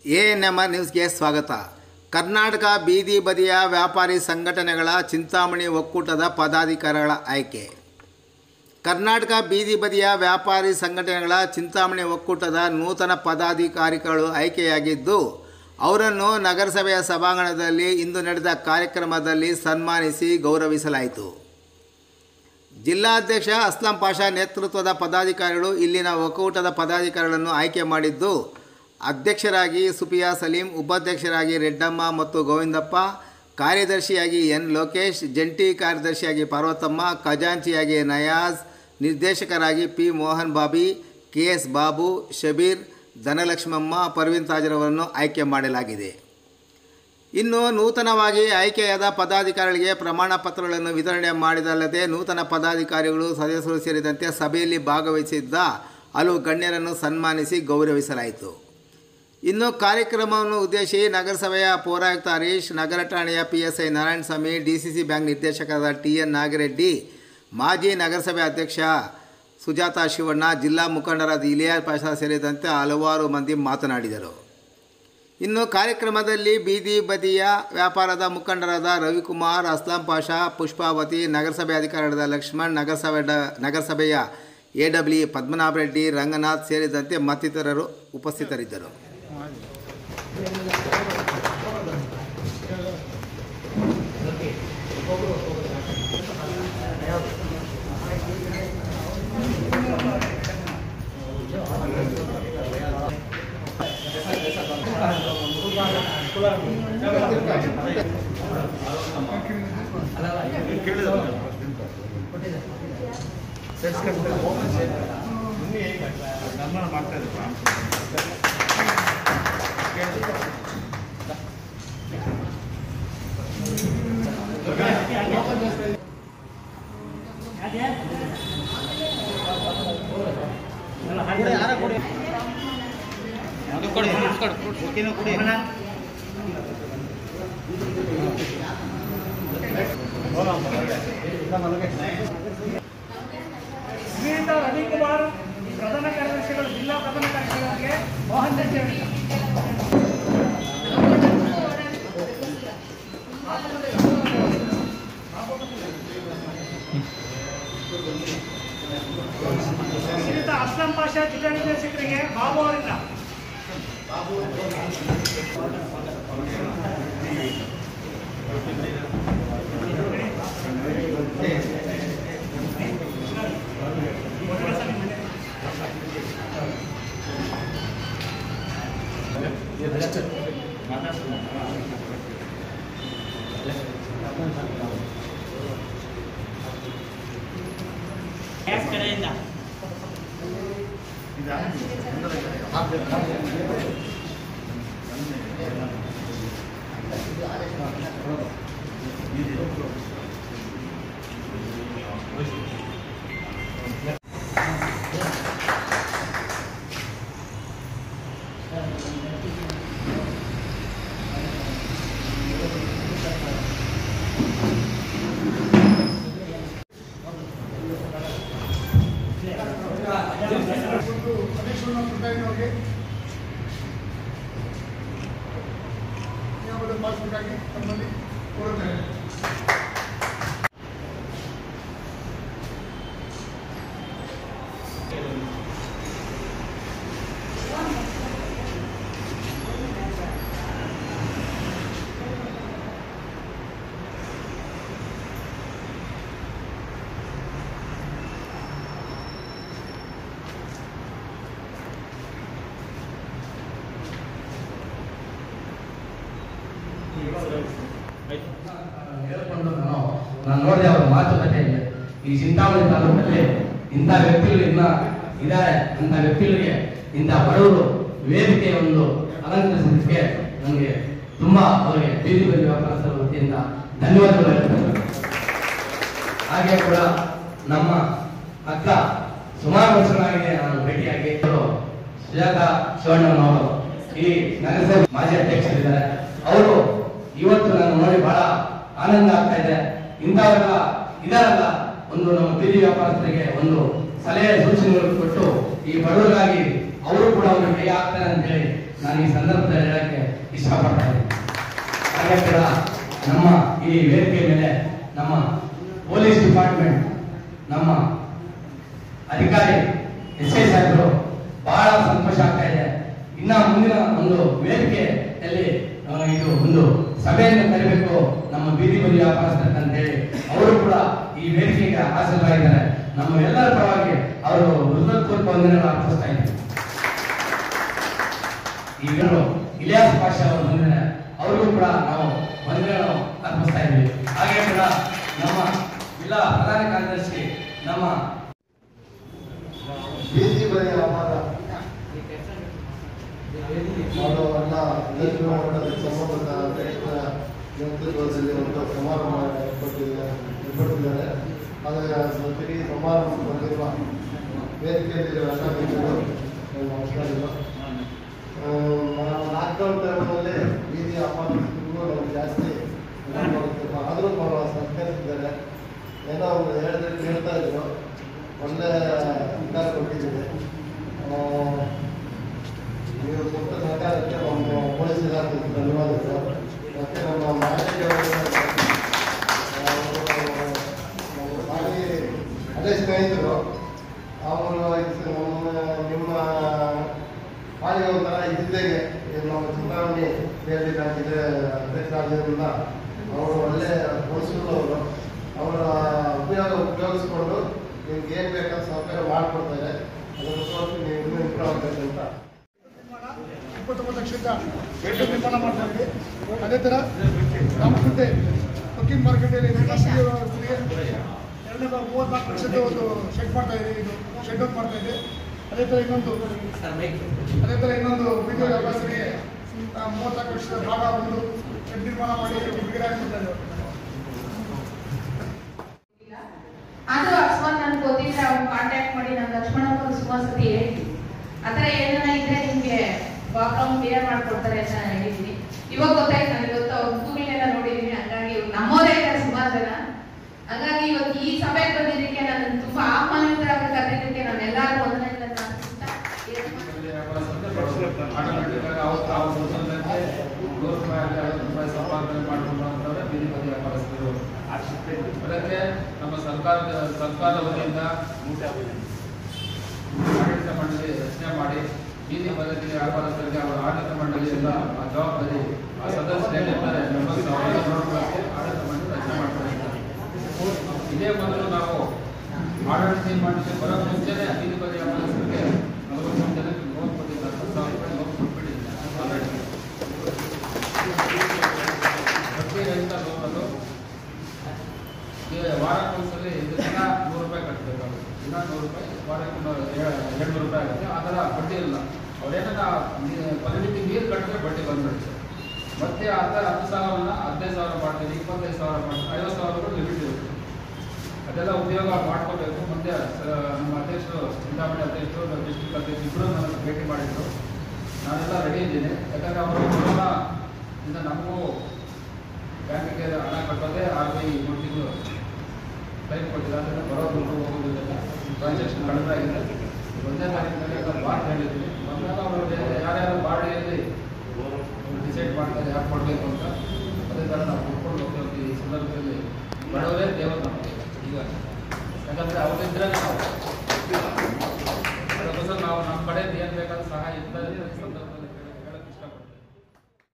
A N M R ನ್ಯೂಸ್ಗೆ ಸ್ವಾಗತ ಕರ್ನಾಟಕ ಬೀದಿ ಬದಿಯ ವ್ಯಾಪಾರಿ ಸಂಘಟನೆಗಳ ಚಿಂತಾಮಣಿ ಒಕ್ಕೂಟದ ಪದಾಧಿಕಾರಿಗಳ ಆಯ್ಕೆ ಕರ್ನಾಟಕ ಬೀದಿ ಬದಿಯ ವ್ಯಾಪಾರಿ ಸಂಘಟನೆಗಳ ಚಿಂತಾಮಣಿ ಒಕ್ಕೂಟದ ನೂತನ ಪದಾಧಿಕಾರಿಗಳು ಆಯ್ಕೆಯಾಗಿದ್ದು ಅವರನ್ನು ನಗರಸಭೆಯ ಸಭಾಂಗಣದಲ್ಲಿ ಇಂದು ನಡೆದ ಕಾರ್ಯಕ್ರಮದಲ್ಲಿ ಸನ್ಮಾನಿಸಿ ಗೌರವಿಸಲಾಯಿತು ಜಿಲ್ಲಾಧ್ಯಕ್ಷ ಅಸ್ಲಾಂ ಪಾಷಾ ನೇತೃತ್ವದ ಪದಾಧಿಕಾರಿಗಳು ಇಲ್ಲಿನ ಒಕ್ಕೂಟದ ಪದಾಧಿಕಾರಿಗಳನ್ನು ಆಯ್ಕೆ ಮಾಡಿದ್ದು ಅಧ್ಯಕ್ಷರಾಗಿ ಸುಫಿಯಾ ಸಲೀಂ ಉಪಾಧ್ಯಕ್ಷರಾಗಿ ರೆಡ್ಡಮ್ಮ ಮತ್ತು ಗೋವಿಂದಪ್ಪ ಕಾರ್ಯದರ್ಶಿಯಾಗಿ ಎನ್ ಲೋಕೇಶ್ ಜಂಟಿ ಕಾರ್ಯದರ್ಶಿಯಾಗಿ ಪಾರ್ವತಮ್ಮ ಖಜಾಂಚಿಯಾಗಿ ನಯಾಜ್ ನಿರ್ದೇಶಕರಾಗಿ P Mohan Bobby K S Babu Shabeer Dhanalakshmamma Parveen ತಾಜರವರನ್ನು ಆಯ್ಕೆ ಮಾಡಲಾಗಿದೆ ಇನ್ನು ನೂತನವಾಗಿ ಆಯ್ಕೆಯಾದ ಪದಾಧಿಕಾರಿಗಳಿಗೆ ಪ್ರಮಾಣ ಪತ್ರಗಳನ್ನು ವಿತರಣೆ ಮಾಡಿದಲ್ಲದೆ ನೂತನ ಪದಾಧಿಕಾರಿಗಳು ಸದಸ್ಯರು ಸೇರಿದಂತೆ ಸಭೆಯಲ್ಲಿ ಭಾಗವಹಿಸಿದ್ದ ಹಲವು ಗಣ್ಯರನ್ನು ಸನ್ಮಾನಿಸಿ ಗೌರವಿಸಲಾಯಿತು ಇನ್ನು ಕಾರ್ಯಕ್ರಮವನ್ನು ಉದ್ದೇಶಿಸಿ ನಗರಸಭೆಯ ಪೌರಾಯುಕ್ತ ಹರೀಶ್ ನಗರ ಠಾಣೆಯ P S I Narayanaswamy D C C bank ನಿರ್ದೇಶಕರಾದ ಟಿ ಎನ್ ನಾಗರೆಡ್ಡಿ ಮಾಜಿ ನಗರಸಭೆ ಅಧ್ಯಕ್ಷ ಸುಜಾತಾ ಶಿವಣ್ಣ ಜಿಲ್ಲಾ ಮುಖಂಡರಾದ ಇಲಿಯಾಸ್ ಪಾಷಾ ಸೇರಿದಂತೆ ಹಲವಾರು ಮಂದಿ ಮಾತನಾಡಿದರು ಇನ್ನು ಕಾರ್ಯಕ್ರಮದಲ್ಲಿ ಬೀದಿ ಬದಿಯ ವ್ಯಾಪಾರದ ಮುಖಂಡರಾದ ರವಿಕುಮಾರ್ ಅಸ್ಲಾಂ ಪಾಷಾ ಪುಷ್ಪಾವತಿ ನಗರಸಭೆ ಅಧಿಕಾರಿಗಳಾದ ಲಕ್ಷ್ಮಣ್ ನಗರಸಭೆ ನಗರಸಭೆಯ ಎ ಡಬ್ಲ್ಯೂ ಪದ್ಮನಾಭ ರೆಡ್ಡಿ ರಂಗನಾಥ್ ಸೇರಿದಂತೆ ಮತ್ತಿತರರು ಉಪಸ್ಥಿತರಿದ್ದರು ಶ್ರೀಯುತ ರವಿಕುಮಾರ್ ಪ್ರಧಾನ ಕಾರ್ಯದರ್ಶಿಗಳು ಜಿಲ್ಲಾ ಪ್ರಧಾನ ಕಾರ್ಯದರ್ಶಿಗಳಿಗೆ ಮೋಹನ್ ರೆಡ್ಡಿ ಅವರಿಗೆ ಶ್ರೀಯುತ ಅಸ್ಲಾಂ ಪಾಷಾ ಜಿಲ್ಲಾ ನಿರ್ದೇಶಕರಿಗೆ ಬಾಬು ಅವರಿಂದ ಹೇಳ್ಕೊಂಡು ನಾನು ನಾನು ನೋಡಿದೆ ಅವರ ಮಾತುಕತೆ ಈ ಚಿಂತಾಮಣಿ ತಾಲೂಕಲ್ಲಿ ಇಂಥ ವ್ಯಕ್ತಿಗಳು ಇನ್ನ ಇದ್ದಾರೆ ಅಂತ ವ್ಯಕ್ತಿಗಳಿಗೆ ಇಂಥ ಬಡವರು ವೇದಿಕೆ ಒಂದು ಅಲಂಕರಿಸಲಿಕ್ಕೆ ನನಗೆ ತುಂಬಾ ಅವರಿಗೆ ಬೀದಿ ಬದಿ ವ್ಯಾಪಾರಸ್ಥರ ವತಿಯಿಂದ ಧನ್ಯವಾದಗಳು ಹೇಳ್ತೇನೆ ಹಾಗೆ ಕೂಡ ನಮ್ಮ ಅಕ್ಕ ಸುಮಾರು ವರ್ಷಗಳಾಗಿದೆ ನಾನು ಭೇಟಿಯಾಗಿ ಅವರು ಸುಜಾತ ಶಿವಣ್ಣನವರು ಈ ನಗರಸಭೆ ಮಾಜಿ ಅಧ್ಯಕ್ಷರಿದ್ದಾರೆ ಅವರು ಇವತ್ತು ನಾನು ನೋಡಿ ಬಹಳ ಆನಂದ ಆಗ್ತಾ ಇದೆ ಇಂಥವರೆಲ್ಲ ಇದಾರಲ್ಲ ಒಂದು ನಮ್ಮ ಬೀದಿ ವ್ಯಾಪಾರಸ್ಥರಿಗೆ ಒಂದು ಸಲಹೆ ಸೂಚನೆಗಳು ಕೊಟ್ಟು ಈ ಬಡವರಿಗಾಗಿ ಅವರು ಕೂಡ ಅವ್ರಿಗೆ ಕೈ ಹಾಕ್ತಾರೆ ಅಂತ ಹೇಳಿ ನಾನು ಈ ಸಂದರ್ಭದಲ್ಲಿ ಹೇಳಕ್ಕೆ ಇಷ್ಟಪಡ್ತಾ ಇದ್ದೀನಿ ಹಾಗೆ ಕೂಡ ನಮ್ಮ ಈ ವೇದಿಕೆ ಮೇಲೆ ನಮ್ಮ ಪೊಲೀಸ್ ಡಿಪಾರ್ಟ್ಮೆಂಟ್ ನಮ್ಮ ಅಧಿಕಾರಿ ಎಸ್ ಐ ಸಾಹೇಬರು ಬಹಳ ಸಂತೋಷ ಆಗ್ತಾ ಇದೆ ಇನ್ನ ಮುಂದಿನ ಒಂದು ವೇದಿಕೆಯಲ್ಲಿ ಆ, ಇದು ಒಂದು ಸಭೆಯನ್ನು ಕರಿಬೇಕು ನಮ್ಮ ಬೀದಿ ಬದಿ ವ್ಯಾಪಾರಸ್ಥರು ಅಂತ ಹೇಳಿ ಅವರು ಕೂಡ ಈ ವೇದಿಕೆಗೆ ಹಾಜರಾಗಿದ್ದಾರೆ ನಮ್ಮ ಎಲ್ಲರ ಪರವಾಗಿ ಅವರು ಹೃದಯಪೂರ್ವಕ ವಂದನೆಗಳನ್ನು ಅರ್ಪಿಸ್ತಾ ಇದ್ದಾರೆ ಈಗಲೂ ಇಲಿಯಾಸ್ ಪಾಷಾ ಅವರು ಬಂದಿದ್ದಾರೆ ಅವರಿಗೂ ಕೂಡ ನಾವು ವಂದನೆಗಳನ್ನು ಅರ್ಪಿಸ್ತಾ ಇದ್ದೀವಿ ಹಾಗೆ ಕೂಡ ನಮ್ಮ ಜಿಲ್ಲಾ ಪ್ರಧಾನ ಕಾರ್ಯದರ್ಶಿ ನಮ್ಮ ಬೀದಿ ಬದಿ ವ್ಯಾಪಾರ ಮಾಡುವನ್ನ ದಕ್ಷಿಣ ಮಟ್ಟದ ಸಂಬಂಧದ ಶ್ರೇಷ್ಠ ನೇತೃತ್ವದಲ್ಲಿ ಒಂದು ಸಮಾರಂಭ ಏರ್ಪಟ್ಟಿದ್ದಾರೆ ಏರ್ಪಟ್ಟಿದ್ದಾರೆ ಹಾಗಾಗಿ ಆ ಜೊತೆಗೆ ಈ ಸಮಾರಂಭ ಬಂದಿರುವ ವೇದಿಕೆಯಲ್ಲಿ ರಾಷ್ಟ್ರಪತಿಗಳು ನಮಸ್ಕಾರಗಳು ಲಾಕ್ಡೌನ್ ಟೈಮಲ್ಲಿ ಬೀದಿ ವ್ಯಾಪಾರಸ್ಥರಿಗೂ ನಮ್ಗೆ ಜಾಸ್ತಿ ಇದು ಬರುತ್ತೆ ಆದರೂ ಸಹಕರಿಸಿದ್ದಾರೆ ಏನೋ ಒಂದು ಹೇಳಿದ್ರೆ ಕೇಳ್ತಾ ಇದ್ರು ಒಳ್ಳೆ ವಿಚಾರ ಕೊಟ್ಟಿದ್ದೀವಿ ಆ, ನೀವು ಕೊಟ್ಟ ಸಹಕಾರಕ್ಕೆ ನಮ್ಮ ಪೊಲೀಸ್ ಇಲಾಖೆಗೆ ಧನ್ಯವಾದಗಳು ಮತ್ತು ನಮ್ಮ ಮಾಹಿತಿ ಭಾರಿ ಅದೇ ಸ್ನೇಹಿತರು ಅವರು ಇದು ನಮ್ಮ ನಿಮ್ಮ ಪಾಲಿಗೆ ಒಂಥರ ಇದ್ದಿದ್ದೇಗೆ ಇದು ನಮ್ಮ ಚಿಂತಾಮಣಿ ಸೇರಿ ಬ್ಯಾಂಕಿಗೆ ಅಧ್ಯಕ್ಷರಾಗಿದ್ದರಿಂದ ಅವರು ಒಳ್ಳೆ ಪೊಲೀಸರು ಅವರ ಉಪಯೋಗ ಉಪಯೋಗಿಸ್ಕೊಂಡು ನಿಮ್ಗೆ ಏನು ಬೇಕಾದ ಸಹಕಾರ ಮಾಡಿಕೊಡ್ತಾರೆ ಅದಕ್ಕೋಸ್ಕರ ನೀವು ಇನ್ನೂ ಇಂಪ್ರೂವ್ ಆಗಬೇಕು ಅಂತ ಇಪ್ಪತ್ತೊಂಬತ್ತು ಲಕ್ಷದ ಬೆಡ್ ನಿರ್ಮಾಣ ಮಾಡ್ತಾ ಇದ್ವಿ ಅದೇ ಥರ ನಮ್ಮ ಮುಂದೆ ಬುಕ್ಕಿಂಗ್ ಮಾರ್ಕೆಟಲ್ಲಿ ಎರಡನೇ ಮೂವತ್ನಾಲ್ಕು ಲಕ್ಷದ ಒಂದು ಶೆಡ್ ಮಾಡ್ತಾ ಇದೆ ಇದು ಶೆಡ್ ಒಂದು ಮಾಡ್ತಾ ಇದೆ ಅದೇ ಥರ ಇನ್ನೊಂದು ಅದೇ ಥರ ಇನ್ನೊಂದು ಬೀದಿ ವ್ಯಾಪಾರಸ್ಥರಿಗೆ ಆ, ಮೂವತ್ನಾಲ್ಕು ಲಕ್ಷದ ಭಾಗ ಒಂದು ಶೆಡ್ ನಿರ್ಮಾಣ ಮಾಡಿ ಬಿಡುಗಡೆ ಆಗ್ತಿದ್ದಾರೆ ಅದು ಅಕಸ್ಮಾತ್ ನನ್ಗೆ ಗೊತ್ತಿದ್ರೆ ಅವ್ನು ಕಾಂಟ್ಯಾಕ್ಟ್ ಮಾಡಿ ನಾನು ಲಕ್ಷ್ಮಣಪ್ಪನ ಸುಮಾರು ಸತಿ ಹೇಳಿದ್ವಿ ಆ ಥರ ಏನಾರ ಇದ್ರೆ ನಿಮಗೆ ಪ್ರಾಬ್ಲಮ್ ಕ್ಲಿಯರ್ ಮಾಡ್ಕೊಡ್ತಾರೆ ಅಂತ ಹೇಳಿದ್ವಿ ಇವಾಗ ಗೊತ್ತಾಯ್ತು ನನಗೆ ಗೊತ್ತು ಅವ್ರು ಗೂಗಲ್ನೆಲ್ಲ ನೋಡಿದೀನಿ ಹಂಗಾಗಿ ಇವ್ರು ನಮ್ಮವರೇ ಇದ್ದಾರೆ ಸುಮಾರು ಜನ ಹಂಗಾಗಿ ಇವತ್ತು ಈ ಸಭೆಗೆ ಬಂದಿದ್ದಕ್ಕೆ ನಾನು ತುಂಬಾ ಆಹ್ವಾನಿತರಾಗಿ ಕರೆದಿದ್ದಕ್ಕೆ ನಾನು ಎಲ್ಲರೂ ವಂದನೆಗಳನ್ನ ಅರ್ಪಿಸ್ತಾ ಇದನ್ನ ಆಟೋಮೆಟಿಕ್ ಆಗಿ ಅವತ್ತು ಆ ಸಂದರ್ಭಕ್ಕೆ ನೂರು ರೂಪಾಯಿ ಆಗಲಿ ಐವತ್ತು ರೂಪಾಯಿ ಸಂಪಾದನೆ ಮಾಡಿಕೊಂಡು ಅಂತಂದ್ರೆ ಬೀದಿ ಬದಿ ವ್ಯಾಪಾರಸ್ಥರು ಅದಕ್ಕೆ ನಮ್ಮ ಸರ್ಕಾರದ ಸರ್ಕಾರದ ವತಿಯಿಂದ ಆಡಳಿತ ಮಂಡಳಿ ರಚನೆ ಮಾಡಿ ಬೀದಿ ಬದಿ ವ್ಯಾಪಾರಸ್ಥರಿಗೆ ಅವರ ಆಡಳಿತ ಮಂಡಳಿ ಎಲ್ಲ ಆ ಜವಾಬ್ದಾರಿ ಆ ಸದಸ್ಯರು ಏನಿರ್ತಾರೆ ಮೆಂಬರ್ಸ್ ಅವರೆಲ್ಲ ನೋಡ್ಕೊಳ್ಳೋಕೆ ಆಡಳಿತ ಮಂಡಳಿ ರಚನೆ ಮಾಡ್ತಾ ಇದ್ದಾರೆ ಇದೇ ಮೊದಲು ನಾವು ಆಡಳಿತ ಮಂಡಳಿ ಬರೋ ಮುಂಚೆನೆ ಬೀದಿ ಬದಿ ವ್ಯಾಪಾರಸ್ಥರಿಗೆ ನಲವತ್ತು ಜನಕ್ಕೆ ಲೋನ್ ಕೊಟ್ಟಿದ್ದಾರೆ ಹತ್ತು ಸಾವಿರ ರೂಪಾಯಿ ಲೋನ್ ಕೊಟ್ಬಿಟ್ಟಿದ್ದಾರೆ ಆಲ್ರೆಡಿ ಬಡ್ಡಿ ರಹಿತ ಲೋನ್ ಅದು ಈ ವಾರಕ್ಕೊಂದ್ಸಲಿ ಇದು ದಿನ ನೂರು ರೂಪಾಯಿ ಕಟ್ಟಬೇಕಾಗುತ್ತೆ ದಿನ ನೂರು ರೂಪಾಯಿ ವಾರಕ್ಕೆ ನೂರು- ಏ- ಎರಡ್ನೂರು ರೂಪಾಯಿ ಆಗುತ್ತೆ ಆ ಥರ ಬಡ್ಡಿ ಇಲ್ಲ ಅವ್ರೇನ ಕ್ವಾಲಿಟಿ ನೀರು ಕಟ್ಟಿದ್ರೆ ಬಡ್ಡಿ ಬಂದ್ಬಿಡುತ್ತೆ ಮತ್ತೆ ಆ ಥರ ಹತ್ತು ಸಾವಿರನ ಹದಿನೈದು ಸಾವಿರ ಮಾಡ್ತೀವಿ ಇಪ್ಪತ್ತೈದು ಸಾವಿರ ಮಾಡ್ತೀವಿ ಐವತ್ತು ಸಾವಿರ ಲಿಮಿಟ್ ಇರುತ್ತೆ ಅದೆಲ್ಲ ಉಪಯೋಗ ಮಾಡ್ಕೋಬೇಕು ಮುಂದೆ ಸ- ನಮ್ಮ ಅಧ್ಯಕ್ಷರು ಚಿಂತಾಮಣಿ ಅಧ್ಯಕ್ಷರು ಡಿಸ್ಟ್ರಿಕ್ಟ್ ಅಧ್ಯಕ್ಷರು ಇಬ್ಬರು ನನ್ನ ಭೇಟಿ ಮಾಡಿದ್ರು ನಾನೆಲ್ಲ ರೆಡಿ ಇದ್ದೀನಿ ಯಾಕಂದರೆ ಅವರು ಕೊರೋನಾ ಇಂದ ನಮಗೂ ಬ್ಯಾಂಕಿಗೆ ಹಣ ಕಟ್ಟೋದೇ ಆರ್ ಬಿ ಐ ಮೂರು ತಿಂಗಳು ಟೈಮ್ ಕೊಟ್ಟಿಲ್ಲ ಅದನ್ನು ಬರೋ ದುಡ್ಡು ಹೋಗೋದಿಲ್ಲ ಟ್ರಾನ್ಸಾಕ್ಷನ್ ಕಡಿಮೆ ಆಗಿದೆ ಒಂದನೇ ತಾರೀಕಿನಲ್ಲಿ ಎಲ್ಲ ಬಾಂಡ್ ಹೇಳಿದ್ವಿ ಮೊದಲೆಲ್ಲ ಅವರು ಬೇರೆ ಯಾರ್ಯಾರು ಬಾಡಿಯಲ್ಲಿ ಡಿಸೈಡ್ ಮಾಡ್ತಾರೆ ಯಾರು ಕೊಡಬೇಕು ಅಂತ ಅದೇ ಥರ ನಾವು ಕೊಟ್ಕೊಂಡು ಹೋಗ್ತೀವಿ ಈ ಸಂದರ್ಭದಲ್ಲಿ ಬಡವರೇ ದೇವರು ನಮಗೆ ಈಗ ಯಾಕಂದರೆ ಅವರಿದ್ರೆ ನಾವು ಅದಕ್ಕೋಸ್ಕರ ನಾವು ನಮ್ಮ ಕಡೆ ಏನು ಬೇಕಾದ ಸಹಾಯ ಇರ್ತದೆ ಈ ಸಂದರ್ಭ